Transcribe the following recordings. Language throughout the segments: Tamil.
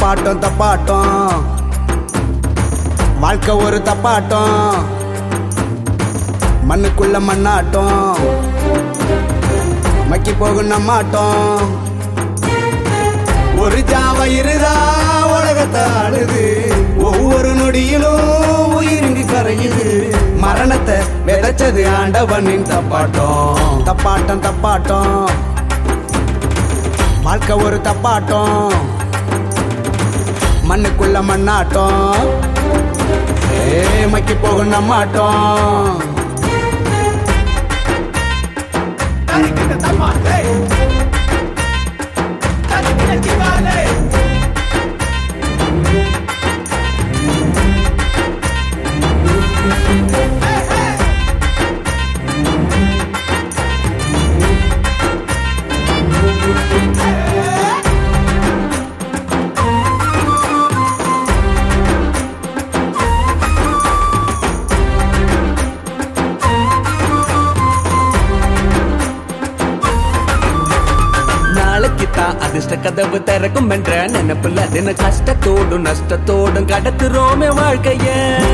தப்பாட்டம் தப்பாட்டம் வாழ்க்கை ஒரு தப்பாட்டம் மண்ணுக்குள்ள மண்ணாட்டம் மக்கி போகும் நம்மாட்டம் ஒரு ஜாவ இருதா உலகத்தை ஆளுது ஒவ்வொரு நொடியிலும் உயிரிங்கு கரையுது மரணத்தை விதைச்சது ஆண்டவனின் தப்பாட்டம் தப்பாட்டம் தப்பாட்டம் வாழ்க்கை ஒரு தப்பாட்டம் மண்ணுக்குள்ள மண்ணாட்டம் ஏ மக்கி போகும் நம்மாட்டம் நாளைக்கு தான் அதிர்ஷ்ட கதவு திறக்கும் என்ற நினைப்புல தின கஷ்டத்தோடும் நஷ்டத்தோடும் கடத்துறோமே வாழ்க்கைய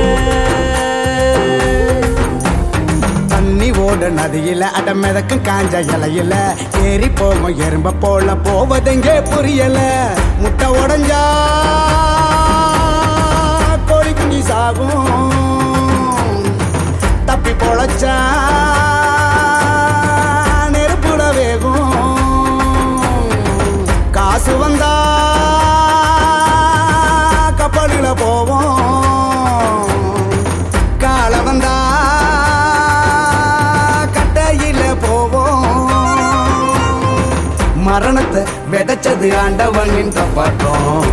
தண்ணி ஓட நதியில அட மிதக்கும் காஞ்ச இலையில ஏறி போகும் எறும்ப போல போவதெங்கே புரியல முட்டை உடஞ்சா கோழி குஞ்சு சாகும் தப்பி பொழைச்சா நெருப்புல வேகும் காசு வந்தா கப்பலில போவோம் கால வந்தா கட்டையில போவோம் மரணத்தை விதைச்சது ஆண்டவனின் தப்பாட்டம்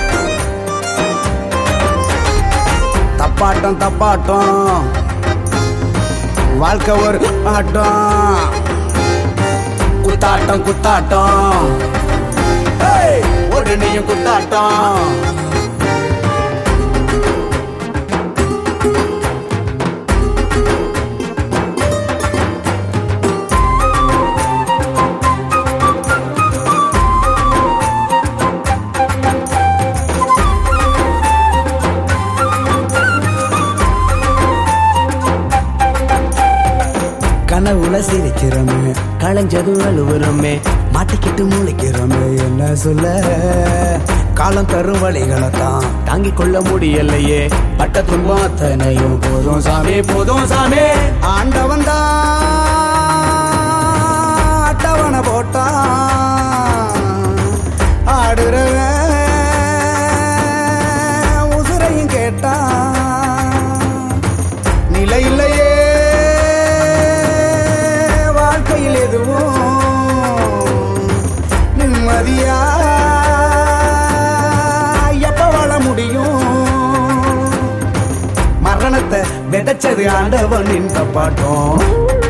தப்பாட்டம் தப்பாட்டம் வாழ்க்கை ஒரு ஆட்டம் குத்தாட்டம் குத்தாட்டம் ஏய், ஒரு நீயும் குத்தாட்டம் கனவுல சிரிக்கிறோமே களைஞ்சதும் அழுவுறோமே மாட்டிக்கிட்டு முழிக்கிறோமே என்ன சொல்ல காலம் தரும் வழிகளை தான் தாங்கிக் கொள்ள முடியலையே பட்ட துன்பம் அத்தனையும் போதும் சாமி போதும் சாமி ஆண்டவன் தான் அட்டவணை போட்டான் ஆடுறவன் உசுரையும் கேட்டான் நிலை இல்லையே வாழ்க்கையில் எதுவும் நிம்மதியா எப்ப வாழ முடியும் மரணத்தை விதைச்சது ஆண்டவனின் தப்பாட்டம்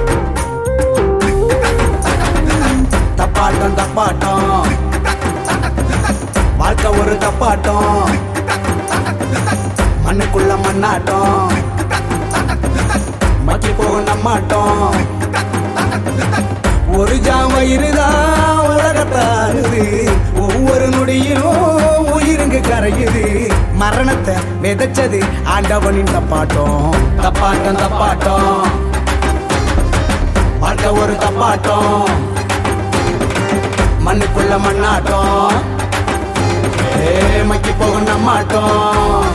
தப்பாட்டம் தப்பாட்டம் வாழ்க்கை ஒரு தப்பாட்டம் மண்ணுக்குள்ள மண்ணாட்டம் மக்கி போகும் நம்மாட்டம் ஒரு ஜாம இருதான் உலகத்தாருது ஒவ்வொரு நொடியிலும் உயிருங்க கரையுது மரணத்தை விதைச்சது ஆண்டவனின் தப்பாட்டம் தப்பாட்டம் தப்பாட்டம் வாழ்க்கை ஒரு தப்பாட்டம் மண்ணுக்குள்ள மண்ணாட்டம் ஏ மக்கி போகும் நம்மாட்டம்